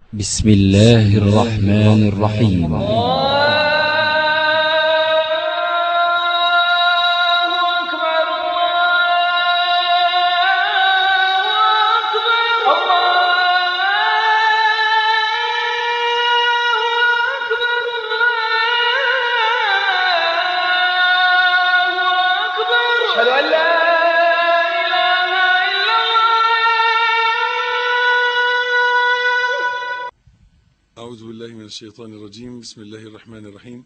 بسم الله الرحمن الرحيم أشهد أن لا إله إلا الله أعوذ بالله من الشيطان الرجيم بسم الله الرحمن الرحيم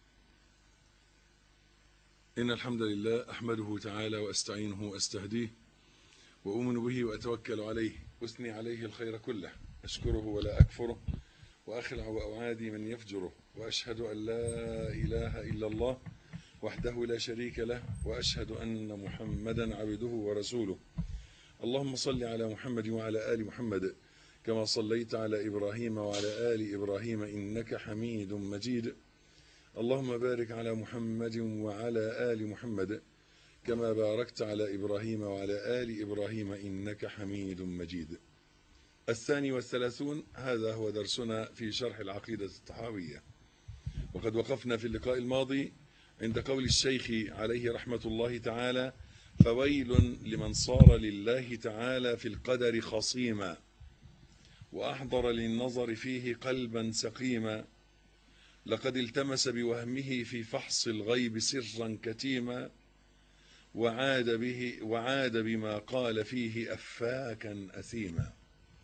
إن الحمد لله أحمده تعالى وأستعينه وأستهديه وأؤمن به وأتوكل عليه أثني عليه الخير كله أشكره ولا أكفره وأخلع وأعادي من يفجره وأشهد أن لا إله إلا الله وحده لا شريك له وأشهد أن محمدا عبده ورسوله اللهم صل على محمد وعلى آل محمد كما صليت على إبراهيم وعلى آل إبراهيم إنك حميد مجيد اللهم بارك على محمد وعلى آل محمد كما باركت على إبراهيم وعلى آل إبراهيم إنك حميد مجيد الثاني والثلاثون هذا هو درسنا في شرح العقيدة الطحاوية وقد وقفنا في اللقاء الماضي عند قول الشيخ عليه رحمة الله تعالى فويل لمن صار لله تعالى في القدر خصيما وأحضر للنظر فيه قلبا سقيما لقد التمس بوهمه في فحص الغيب سرا كتيما وعاد به وعاد بما قال فيه أفاكا أثيما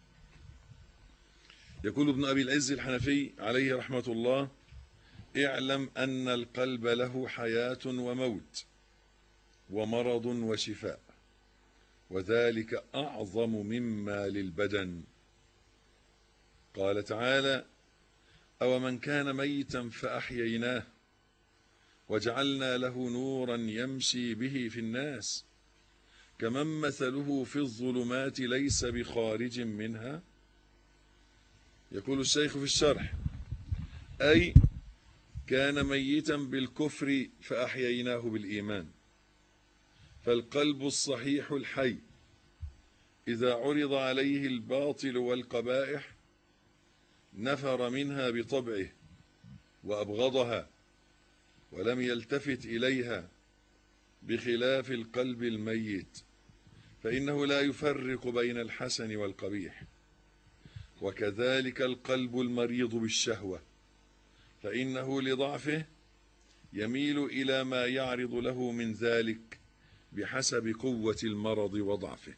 يقول ابن أبي العز الحنفي عليه رحمة الله اعلم أن القلب له حياة وموت ومرض وشفاء وذلك أعظم مما للبدن قال تعالى أو من كان ميتا فأحييناه وجعلنا له نورا يمشي به في الناس كمن مثله في الظلمات ليس بخارج منها يقول الشيخ في الشرح أي كان ميتا بالكفر فأحييناه بالإيمان فالقلب الصحيح الحي إذا عرض عليه الباطل والقبائح نفر منها بطبعه وأبغضها ولم يلتفت إليها بخلاف القلب الميت فإنه لا يفرق بين الحسن والقبيح وكذلك القلب المريض بالشهوة فإنه لضعفه يميل إلى ما يعرض له من ذلك بحسب قوة المرض وضعفه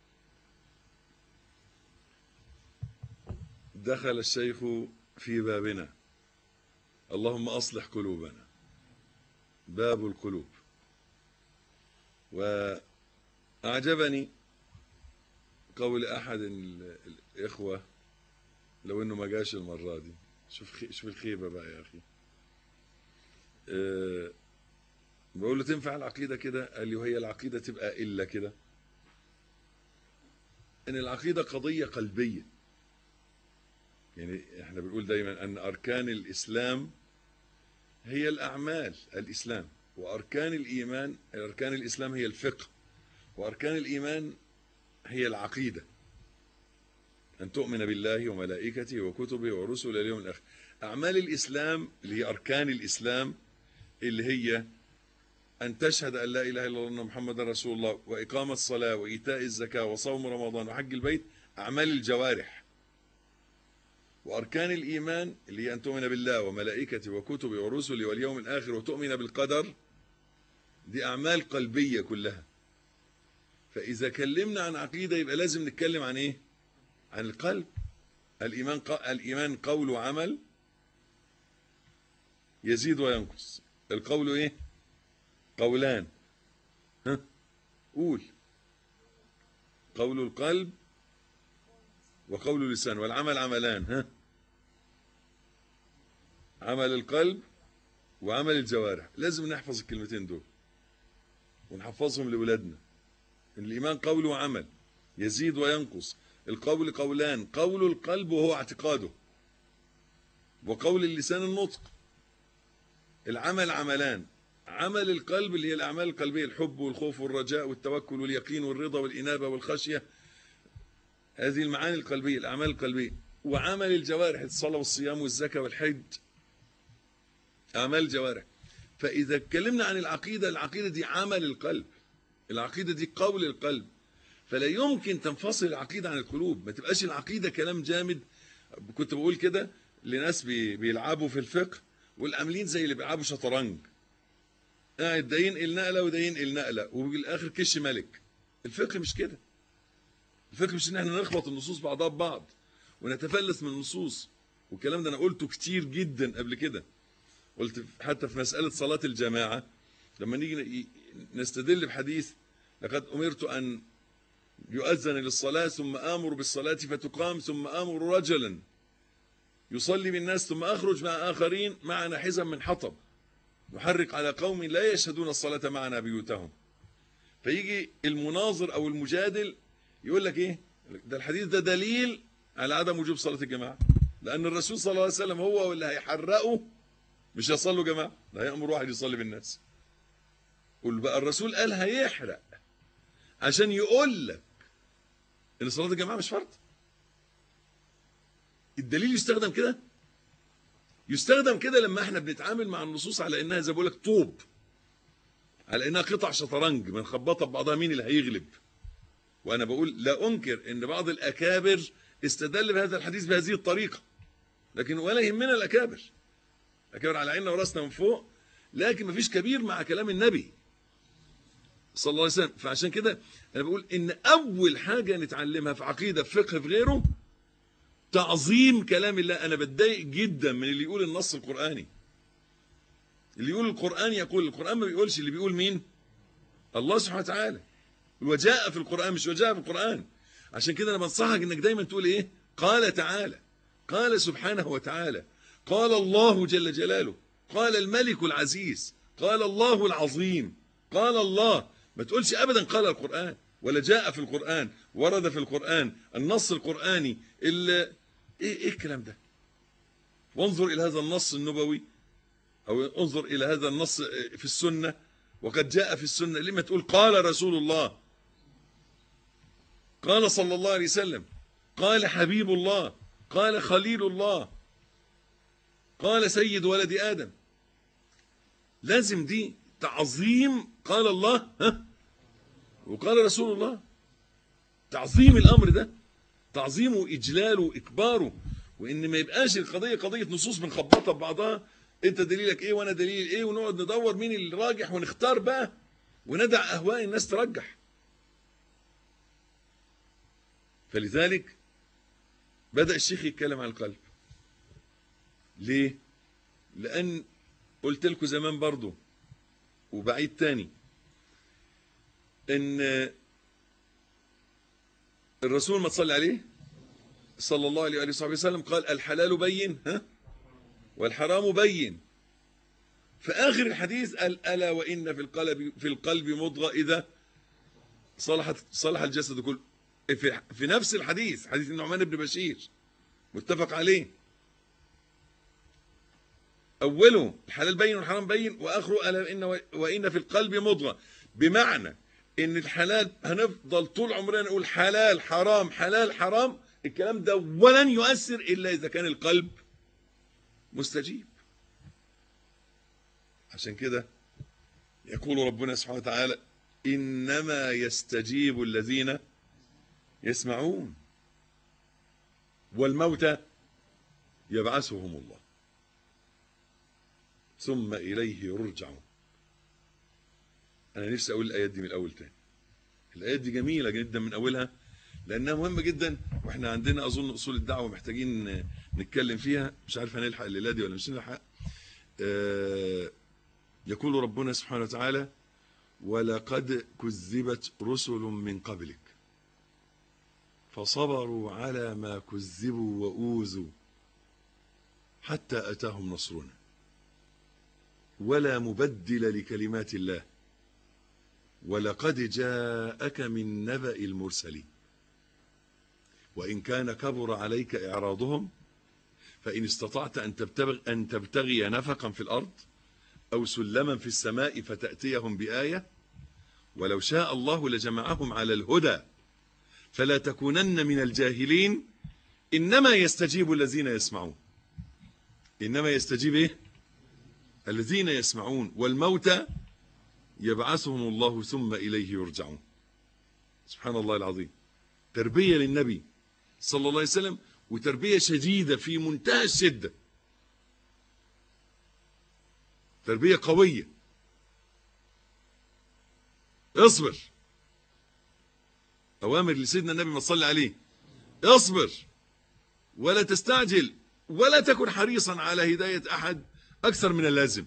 دخل الشيخ في بابنا اللهم أصلح قلوبنا باب القلوب وأعجبني قول أحد الإخوة لو إنه ما جاش المرة دي شوف خي... شوف الخيبة بقى يا أخي أه... بقول له تنفع العقيدة كده قال لي وهي العقيدة تبقى إلا كده إن العقيدة قضية قلبية يعني احنا بنقول دايما ان اركان الاسلام هي الاعمال الاسلام واركان الايمان اركان الاسلام هي الفقه واركان الايمان هي العقيده ان تؤمن بالله وملائكته وكتبه ورسله اليوم الاخر اعمال الاسلام اللي هي اركان الاسلام اللي هي ان تشهد ان لا اله الا الله وان محمدا رسول الله واقام الصلاه وايتاء الزكاه وصوم رمضان وحج البيت اعمال الجوارح وأركان الإيمان اللي هي أن تؤمن بالله وملائكته وكتبه ورسله واليوم الآخر وتؤمن بالقدر دي أعمال قلبية كلها فإذا كلمنا عن عقيدة يبقى لازم نتكلم عن إيه؟ عن القلب الإيمان الإيمان قول وعمل يزيد وينقص القول إيه؟ قولان ها؟ قول قول القلب وقول اللسان والعمل عملان ها عمل القلب وعمل الجوارح لازم نحفظ الكلمتين دول ونحفظهم لأولادنا الإيمان قول وعمل يزيد وينقص القول قولان قول القلب وهو اعتقاده وقول اللسان النطق العمل عملان عمل القلب اللي هي الأعمال القلبية الحب والخوف والرجاء والتوكل واليقين والرضا والإنابة والخشية هذه المعاني القلبية الأعمال القلبية وعمل الجوارح الصلاة والصيام والزكاة والحج أعمال الجوارح فإذا اتكلمنا عن العقيدة العقيدة دي عمل القلب العقيدة دي قول القلب فلا يمكن تنفصل العقيدة عن القلوب ما تبقاش العقيدة كلام جامد كنت بقول كده لناس بي- بيلعبوا في الفقه والعاملين زي اللي بيلعبوا شطرنج قاعد ده ينقل نقلة وده ينقل نقلة وفي الآخر كش ملك الفقه مش كده الفقه مش ان احنا نخبط النصوص بعضها ببعض ونتفلس من النصوص والكلام ده انا قلته كتير جدا قبل كده قلت حتى في مسألة صلاة الجماعة لما نيجي ن- نستدل بحديث لقد أمرت أن يؤذن للصلاة ثم آمر بالصلاة فتقام ثم آمر رجلا يصلي بالناس ثم أخرج مع آخرين معنا حزم من حطب نحرق على قوم لا يشهدون الصلاة معنا بيوتهم فيجي المناظر أو المجادل يقول لك إيه ده الحديث ده دليل على عدم وجوب صلاة الجماعة لأن الرسول صلى الله عليه وسلم هو واللي هيحرقه مش هيصلوا جماعة ده هيأمر واحد يصلي بالناس قول بقى الرسول قال هيحرق عشان يقول لك ان صلاة الجماعة مش فرض الدليل يستخدم كده يستخدم كده لما احنا بنتعامل مع النصوص على انها زي ما بقول لك طوب على انها قطع شطرنج بنخبطها ببعضها مين اللي هيغلب وانا بقول لا انكر ان بعض الاكابر استدل بهذا الحديث بهذه الطريقه لكن ولا يهمنا الاكابر الاكابر على عيننا وراسنا من فوق لكن مفيش كبير مع كلام النبي صلى الله عليه وسلم فعشان كده انا بقول ان اول حاجه نتعلمها في عقيده في فقه في غيره تعظيم كلام الله انا بتضايق جدا من اللي يقول النص القراني اللي يقول القران يقول القران ما بيقولش اللي بيقول مين الله سبحانه وتعالى وجاء في القران مش وجاء في القران عشان كده انا بنصحك انك دايما تقول ايه قال تعالى قال سبحانه وتعالى قال الله جل جلاله قال الملك العزيز قال الله العظيم قال الله ما تقولش ابدا قال القران ولا جاء في القران ورد في القران النص القراني ايه ايه الكلام ده وانظر الى هذا النص النبوي او انظر الى هذا النص في السنه وقد جاء في السنه لما تقول قال رسول الله قال صلى الله عليه وسلم قال حبيب الله قال خليل الله قال سيد ولد ادم لازم دي تعظيم قال الله ها وقال رسول الله تعظيم الامر ده تعظيمه واجلاله واكباره وان ما يبقاش القضيه قضيه نصوص بنخبطها ببعضها انت دليلك ايه وانا دليل ايه ونقعد ندور مين اللي راجح ونختار بقى وندع اهواء الناس ترجح فلذلك بدا الشيخ يتكلم عن القلب ليه لان قلت لكم زمان برضو وبعيد تاني ان الرسول ما تصلي عليه صلى الله عليه وصحبه وسلم قال الحلال بين ها والحرام بين في آخر الحديث قال ألا وإن في القلب في القلب مضغة إذا صلحت صلح الجسد كله في, في نفس الحديث حديث النعمان بن بشير متفق عليه أوله الحلال بين والحرام بين وآخره ألا إن وإن في القلب مضغة بمعنى إن الحلال هنفضل طول عمرنا نقول حلال حرام حلال حرام الكلام ده ولن يؤثر إلا إذا كان القلب مستجيب عشان كده يقول ربنا سبحانه وتعالى إنما يستجيب الذين يسمعون والموتى يبعثهم الله ثم إليه يرجعون أنا نفسي أقول الآيات دي من الأول تاني الآيات دي جميلة جدا من أولها لأنها مهمة جدا وإحنا عندنا أظن أصول الدعوة محتاجين نتكلم فيها مش عارف هنلحق الليلة دي ولا مش هنلحق آه يقول ربنا سبحانه وتعالى ولقد كذبت رسل من قبلك فصبروا على ما كذبوا وأوذوا حتى أتاهم نصرنا ولا مبدل لكلمات الله ولقد جاءك من نبأ المرسلين وإن كان كبر عليك إعراضهم فإن استطعت أن تبتغي, أن تبتغي نفقا في الأرض أو سلما في السماء فتأتيهم بآية ولو شاء الله لجمعهم على الهدى فلا تكونن من الجاهلين إنما يستجيب الذين يسمعون إنما يستجيب إيه الذين يسمعون والموتى يبعثهم الله ثم إليه يرجعون سبحان الله العظيم تربية للنبي صلى الله عليه وسلم وتربية شديدة في منتهى الشدة تربية قوية اصبر أوامر لسيدنا النبي ما تصلي عليه اصبر ولا تستعجل ولا تكن حريصا على هداية أحد أكثر من اللازم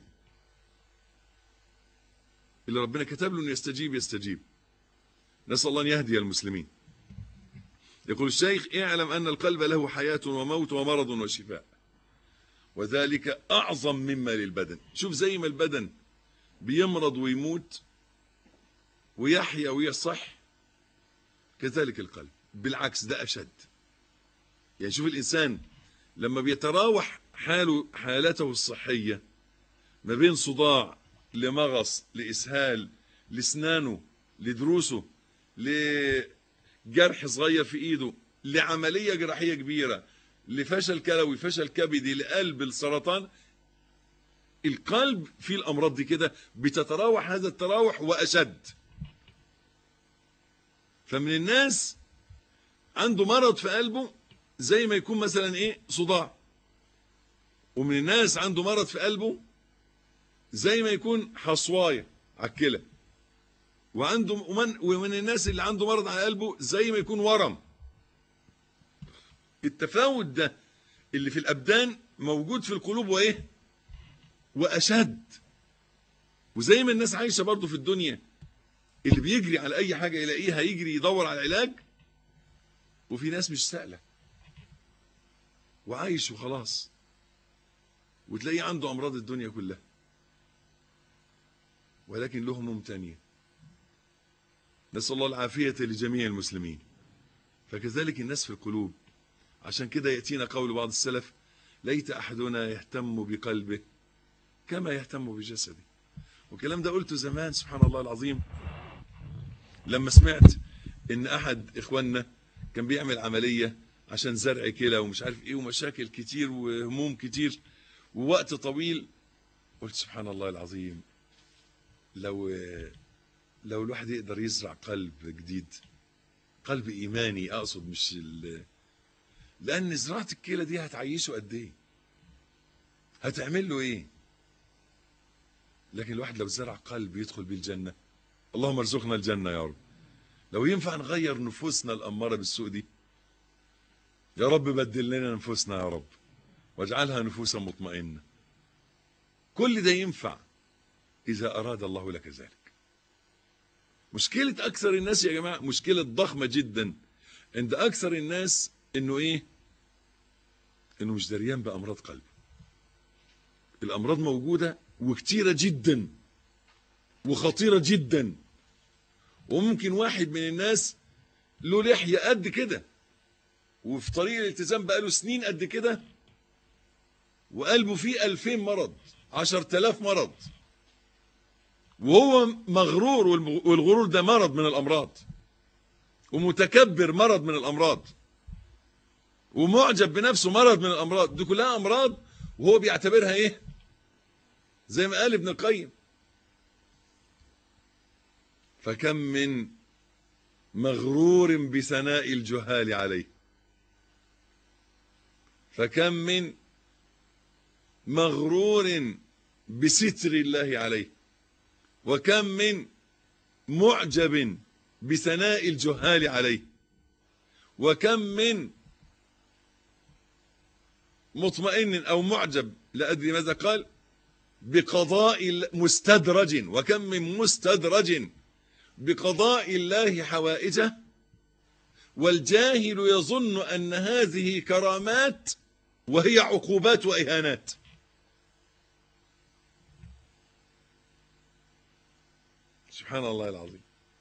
اللي ربنا كتب له أن يستجيب يستجيب نسأل الله أن يهدي المسلمين يقول الشيخ اعلم أن القلب له حياة وموت ومرض وشفاء وذلك أعظم مما للبدن شوف زي ما البدن بيمرض ويموت ويحيا ويصح كذلك القلب بالعكس ده أشد يعني شوف الإنسان لما بيتراوح حاله حالته الصحية ما بين صداع لمغص لإسهال لسنانه لدروسه لجرح صغير في إيده لعملية جراحية كبيرة لفشل كلوي فشل كبدي لقلب السرطان القلب فيه الأمراض دي كده بتتراوح هذا التراوح وأشد فمن الناس عنده مرض في قلبه زي ما يكون مثلا ايه صداع ومن الناس عنده مرض في قلبه زي ما يكون حصوايه على الكلى وعنده ومن, ومن الناس اللي عنده مرض على قلبه زي ما يكون ورم التفاوت ده اللي في الابدان موجود في القلوب وايه واشد وزي ما الناس عايشه برضه في الدنيا اللي بيجري على اي حاجه يلاقيها يجري يدور على العلاج وفي ناس مش سائله وعايش وخلاص وتلاقيه عنده امراض الدنيا كلها ولكن له هموم تانية نسال الله العافيه لجميع المسلمين فكذلك الناس في القلوب عشان كده ياتينا قول بعض السلف ليت احدنا يهتم بقلبه كما يهتم بجسده والكلام ده قلته زمان سبحان الله العظيم لما سمعت ان احد اخواننا كان بيعمل عمليه عشان زرع كلى ومش عارف ايه ومشاكل كتير وهموم كتير ووقت طويل قلت سبحان الله العظيم لو لو الواحد يقدر يزرع قلب جديد قلب ايماني اقصد مش ال... لان زراعه الكلى دي هتعيشه قد ايه هتعمل له ايه لكن الواحد لو زرع قلب يدخل بيه الجنه اللهم ارزقنا الجنه يا رب لو ينفع نغير نفوسنا الاماره بالسوء دي يا رب بدل لنا نفوسنا يا رب واجعلها نفوسا مطمئنه كل ده ينفع اذا اراد الله لك ذلك مشكله اكثر الناس يا جماعه مشكله ضخمه جدا عند اكثر الناس انه ايه انه مش دريان بامراض قلبه الامراض موجوده وكتيره جدا وخطيره جدا وممكن واحد من الناس له لحيه قد كده وفي طريق الالتزام بقاله سنين قد كده وقلبه فيه ألفين مرض عشر تلاف مرض وهو مغرور والغرور ده مرض من الأمراض ومتكبر مرض من الأمراض ومعجب بنفسه مرض من الأمراض دي كلها أمراض وهو بيعتبرها إيه زي ما قال ابن القيم فكم من مغرور بثناء الجهال عليه فكم من مغرور بستر الله عليه وكم من معجب بثناء الجهال عليه وكم من مطمئن او معجب لا ادري ماذا قال بقضاء مستدرج وكم من مستدرج بقضاء الله حوائجه والجاهل يظن ان هذه كرامات وهي عقوبات واهانات سبحان الله العظيم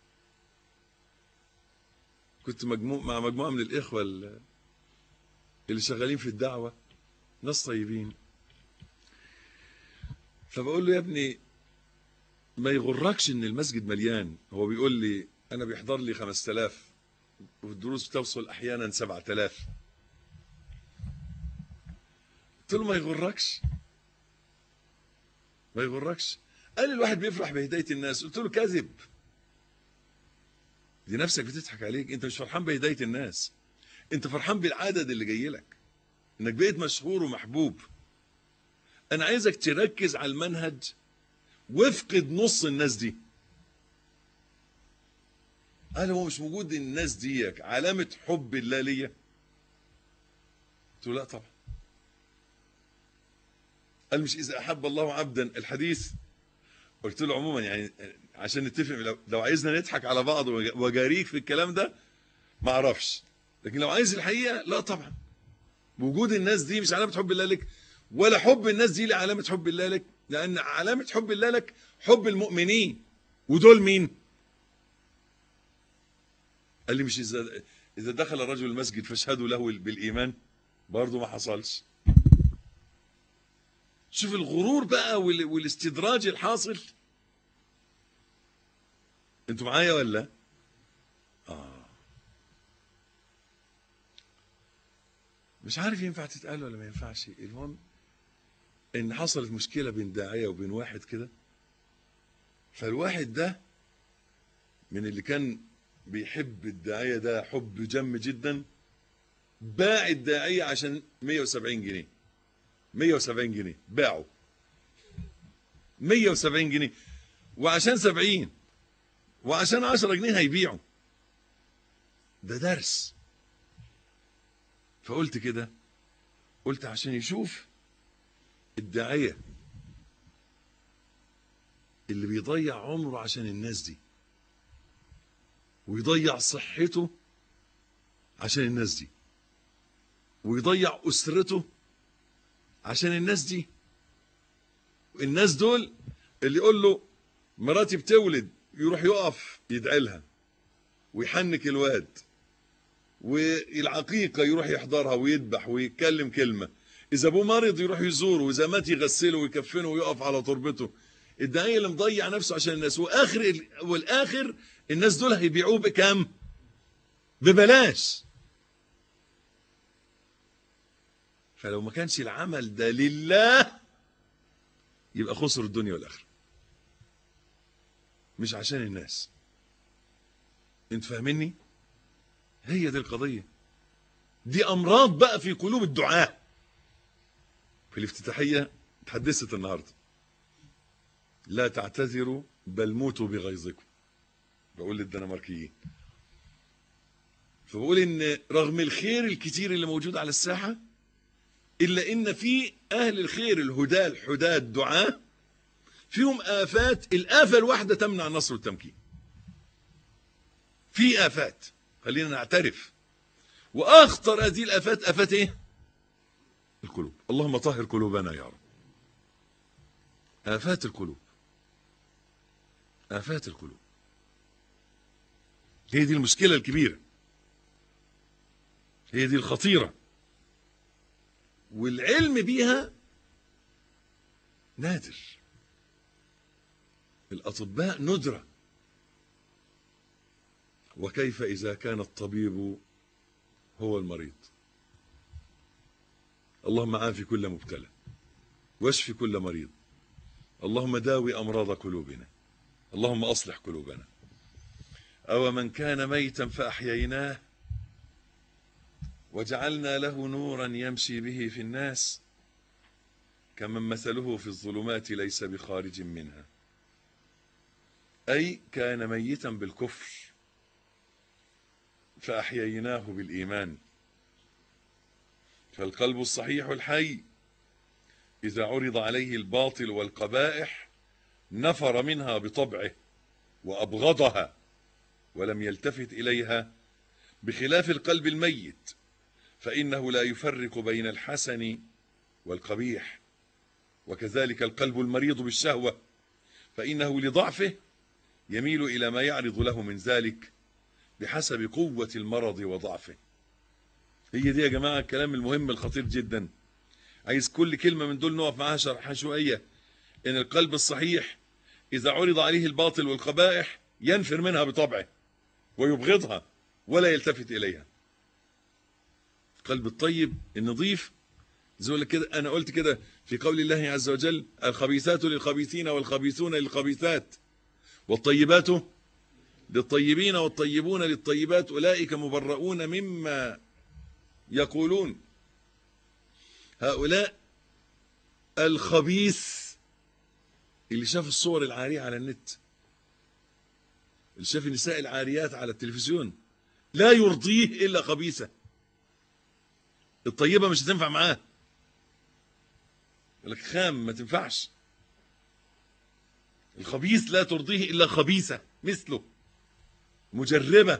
كنت مجموع مع مجموعه من الاخوه اللي شغالين في الدعوه ناس طيبين فبقول له يا ابني ما يغركش ان المسجد مليان هو بيقول لي انا بيحضر لي 5000 والدروس بتوصل احيانا 7000 قلت له ما يغركش ما يغركش قال لي الواحد بيفرح بهدايه الناس قلت له كذب دي نفسك بتضحك عليك انت مش فرحان بهدايه الناس انت فرحان بالعدد اللي جاي لك انك بقيت مشهور ومحبوب انا عايزك تركز على المنهج وافقد نص الناس دي قال هو مش موجود الناس ديك علامة حب الله ليا قلت له لا طبعا قال مش إذا أحب الله عبدا الحديث قلت له عموما يعني عشان نتفق لو, لو عايزنا نضحك على بعض وجاريك في الكلام ده ما اعرفش لكن لو عايز الحقيقة لا طبعا وجود الناس دي مش علامة حب الله لك ولا حب الناس دي لعلامة حب الله لك لأن علامة حب الله لك حب المؤمنين ودول مين؟ قال لي مش إذا إذا دخل الرجل المسجد فاشهدوا له بالإيمان برضه ما حصلش شوف الغرور بقى وال- والاستدراج الحاصل انتوا معايا ولا اه مش عارف ينفع تتقال ولا ما ينفعش المهم ان حصلت مشكله بين داعيه وبين واحد كده فالواحد ده من اللي كان بيحب الداعيه ده حب جم جدا باع الداعيه عشان 170 جنيه 170 جنيه باعوا 170 جنيه وعشان 70 وعشان 10 جنيه هيبيعوا ده درس فقلت كده قلت عشان يشوف الداعية اللي بيضيع عمره عشان الناس دي ويضيع صحته عشان الناس دي ويضيع أسرته عشان الناس دي الناس دول اللي يقول له مراتي بتولد يروح يقف يدعي لها ويحنك الواد والعقيقة يروح يحضرها ويذبح ويتكلم كلمة إذا أبوه مرض يروح يزوره وإذا مات يغسله ويكفنه ويقف على تربته الداعية اللي مضيع نفسه عشان الناس وآخر والآخر الناس دول هيبيعوه بكام؟ ببلاش فلو ما كانش العمل ده لله يبقى خسر الدنيا والآخرة مش عشان الناس انت فاهمني هي دي القضية دي أمراض بقى في قلوب الدعاة في الافتتاحية تحدثت النهاردة لا تعتذروا بل موتوا بغيظكم بقول للدنماركيين فبقول ان رغم الخير الكتير اللي موجود على الساحة إلا إن في أهل الخير الهداة الحداة الدعاة فيهم آفات الآفة الواحدة تمنع النصر والتمكين في آفات خلينا نعترف وأخطر هذه الآفات آفات إيه؟ القلوب اللهم طهر قلوبنا يا رب آفات القلوب آفات القلوب هي دي المشكلة الكبيرة هي دي الخطيرة والعلم بيها نادر الأطباء ندرة وكيف إذا كان الطبيب هو المريض اللهم عافي كل مبتلى واشفي كل مريض اللهم داوي أمراض قلوبنا اللهم أصلح قلوبنا أو من كان ميتا فأحييناه وجعلنا له نورا يمشي به في الناس كمن مثله في الظلمات ليس بخارج منها أي كان ميتا بالكفر فأحييناه بالإيمان فالقلب الصحيح الحي إذا عرض عليه الباطل والقبائح نفر منها بطبعه وأبغضها ولم يلتفت إليها بخلاف القلب الميت فإنه لا يفرق بين الحسن والقبيح وكذلك القلب المريض بالشهوة فإنه لضعفه يميل إلى ما يعرض له من ذلك بحسب قوة المرض وضعفه هي دي يا جماعة الكلام المهم الخطير جدا عايز كل كلمة من دول نقف معاها شرحها شوية إن القلب الصحيح إذا عرض عليه الباطل والقبائح ينفر منها بطبعه ويبغضها ولا يلتفت إليها القلب الطيب النظيف زي لك كده انا قلت كده في قول الله عز وجل الخبيثات للخبيثين والخبيثون للخبيثات والطيبات للطيبين والطيبون للطيبات اولئك مبرؤون مما يقولون هؤلاء الخبيث اللي شاف الصور العارية على النت اللي شاف النساء العاريات على التلفزيون لا يرضيه إلا خبيثة الطيبة مش هتنفع معاه يقول لك خام ما تنفعش الخبيث لا ترضيه إلا خبيثة مثله مجربة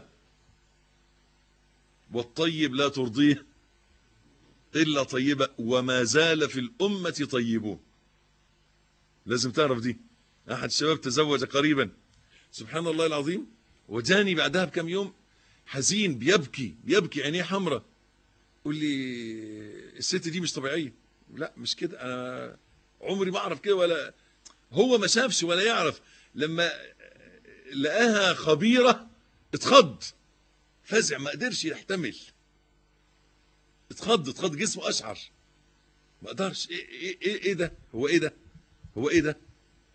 والطيب لا ترضيه إلا طيبة وما زال في الأمة طيبون لازم تعرف دي أحد الشباب تزوج قريبا سبحان الله العظيم وجاني بعدها بكم يوم حزين بيبكي بيبكي عينيه حمراء قول لي الست دي مش طبيعية لا مش كده أنا عمري ما أعرف كده ولا هو ما شافش ولا يعرف لما لقاها خبيرة اتخض فزع ما قدرش يحتمل اتخض اتخض جسمه اشعر ما قدرش ايه ايه ايه, إيه ده هو ايه ده هو ايه ده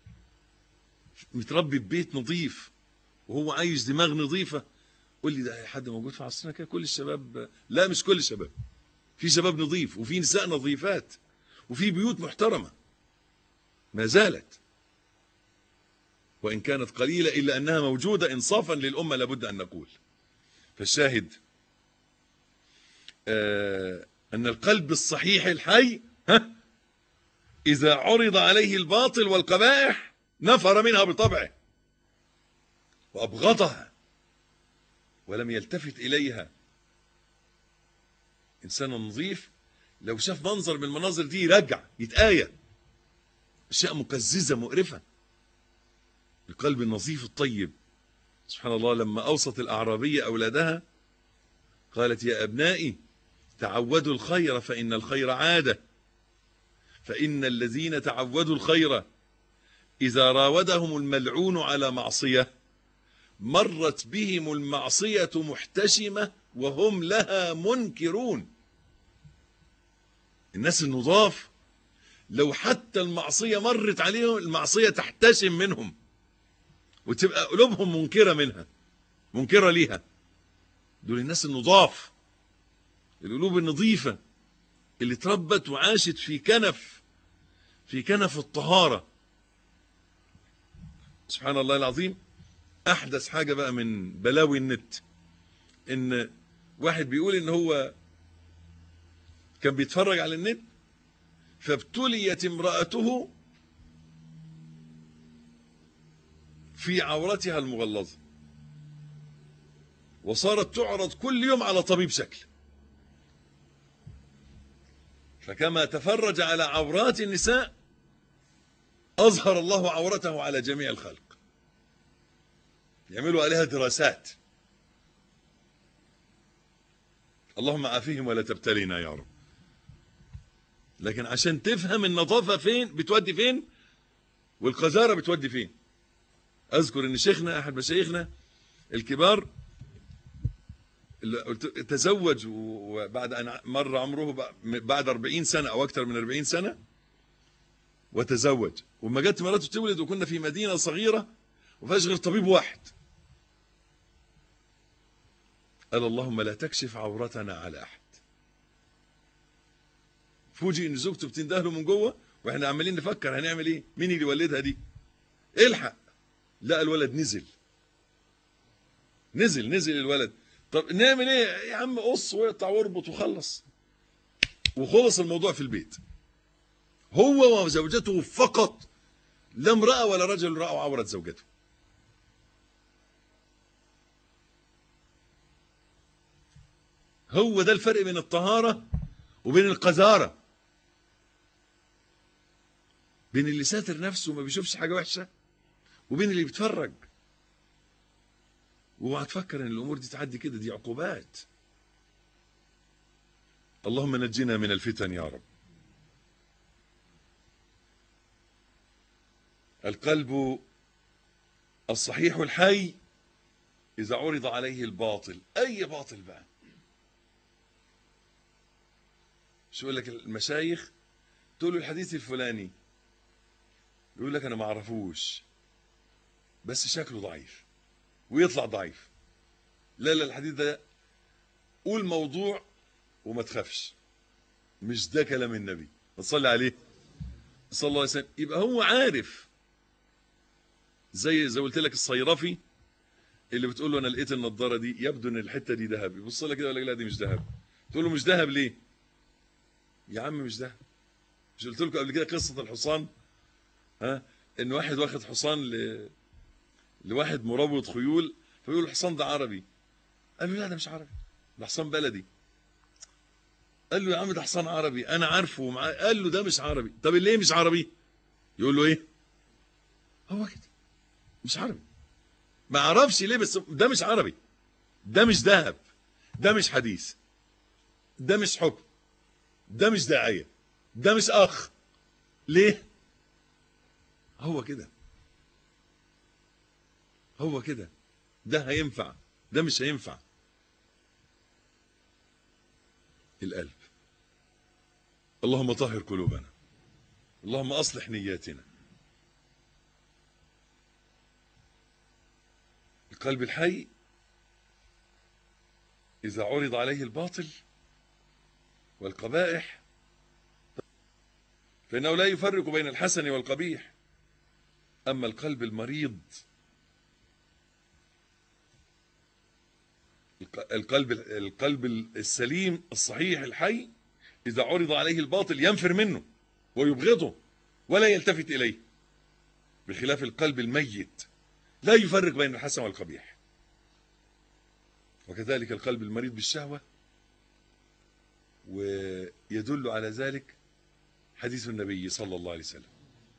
متربي ببيت نظيف وهو عايش دماغ نظيفه قول لي ده حد موجود في عصرنا كده كل الشباب لا مش كل الشباب في شباب نظيف وفي نساء نظيفات وفي بيوت محترمه ما زالت وان كانت قليله الا انها موجوده انصافا للامه لابد ان نقول فالشاهد آه أن القلب الصحيح الحي ها إذا عرض عليه الباطل والقبائح نفر منها بطبعه وأبغضها ولم يلتفت إليها إنسان نظيف لو شاف منظر من المناظر دي يرجع يتآية أشياء مقززة مقرفة القلب النظيف الطيب سبحان الله لما أوصت الأعرابية أولادها قالت يا أبنائي تعودوا الخير فإن الخير عادة فإن الذين تعودوا الخير إذا راودهم الملعون على معصية مرت بهم المعصية محتشمة وهم لها منكرون الناس النضاف لو حتى المعصية مرت عليهم المعصية تحتشم منهم وتبقى قلوبهم منكرة منها منكرة ليها دول الناس النضاف القلوب النظيفة اللي تربت وعاشت في كنف في كنف الطهارة سبحان الله العظيم أحدث حاجة بقى من بلاوي النت إن واحد بيقول إن هو كان بيتفرج على النت فابتليت امرأته في عورتها المغلظة وصارت تعرض كل يوم على طبيب شكل فكما تفرج على عورات النساء أظهر الله عورته على جميع الخلق يعملوا عليها دراسات اللهم عافيهم ولا تبتلينا يا رب لكن عشان تفهم النظافة فين بتودي فين والقذارة بتودي فين أذكر أن شيخنا أحد مشايخنا الكبار اللي قلت تزوج وبعد أن مر عمره بعد 40 سنة أو أكثر من 40 سنة وتزوج وما جت مراته تولد وكنا في مدينة صغيرة وفيهاش غير طبيب واحد قال اللهم لا تكشف عورتنا على أحد فوجئ ان زوجته بتندهله من جوه واحنا عمالين نفكر هنعمل ايه مين اللي ولدها دي الحق لا الولد نزل نزل نزل الولد طب نعمل ايه يا عم قص واقطع واربط وخلص وخلص الموضوع في البيت هو وزوجته فقط لا امرأة ولا رجل رأوا عورة زوجته هو ده الفرق بين الطهارة وبين القذارة بين اللي ساتر نفسه وما بيشوفش حاجة وحشة وبين اللي بيتفرج واوعى تفكر ان الامور دي تعدي كده دي عقوبات اللهم نجنا من الفتن يا رب القلب الصحيح الحي اذا عرض عليه الباطل اي باطل بقى شو يقول لك المشايخ تقول له الحديث الفلاني يقول لك انا ما اعرفوش بس شكله ضعيف ويطلع ضعيف لا لا الحديث ده قول موضوع وما تخافش مش ده كلام النبي تصلي عليه صلى الله عليه وسلم يبقى هو عارف زي زي قلت لك الصيرفي اللي بتقول له انا لقيت النضاره دي يبدو ان الحته دي ذهب يبص لك كده يقول لك لا دي مش ذهب تقول له مش ذهب ليه يا عم مش ذهب مش قلت لكم قبل كده قصه الحصان ها ان واحد واخد حصان ل... لواحد مربط خيول فيقول الحصان ده عربي قال له لا ده مش عربي ده حصان بلدي قال له يا عم ده حصان عربي انا عارفه ومعاه قال له ده مش عربي طب ليه مش عربي يقول له ايه هو كده مش عربي ما اعرفش ليه بس ده مش عربي ده مش ذهب ده مش حديث ده مش حكم ده مش داعيه ده مش اخ ليه هو كده هو كده ده هينفع ده مش هينفع القلب اللهم طهر قلوبنا اللهم اصلح نياتنا القلب الحي اذا عرض عليه الباطل والقبائح فانه لا يفرق بين الحسن والقبيح اما القلب المريض القلب القلب السليم الصحيح الحي إذا عرض عليه الباطل ينفر منه ويبغضه ولا يلتفت إليه بخلاف القلب الميت لا يفرق بين الحسن والقبيح وكذلك القلب المريض بالشهوة ويدل على ذلك حديث النبي صلى الله عليه وسلم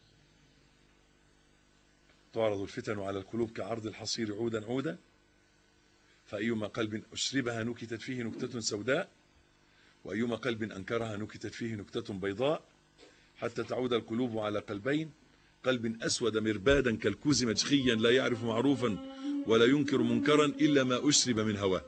تعرض الفتن على القلوب كعرض الحصير عودا عودا فأيما قلب أشربها نكتت فيه نكتة سوداء وأيما قلب أنكرها نكتت فيه نكتة بيضاء حتى تعود القلوب على قلبين قلب أسود مربادا كالكوز مجخيا لا يعرف معروفا ولا ينكر منكرا إلا ما أشرب من هواه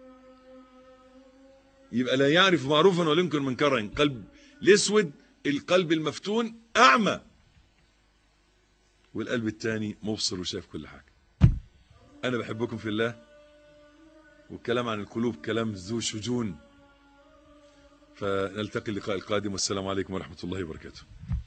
يبقى لا يعرف معروفا ولا ينكر منكرا قلب الاسود القلب المفتون أعمى والقلب الثاني مبصر وشايف كل حاجة أنا بحبكم في الله والكلام عن القلوب كلام ذو شجون فنلتقي اللقاء القادم والسلام عليكم ورحمة الله وبركاته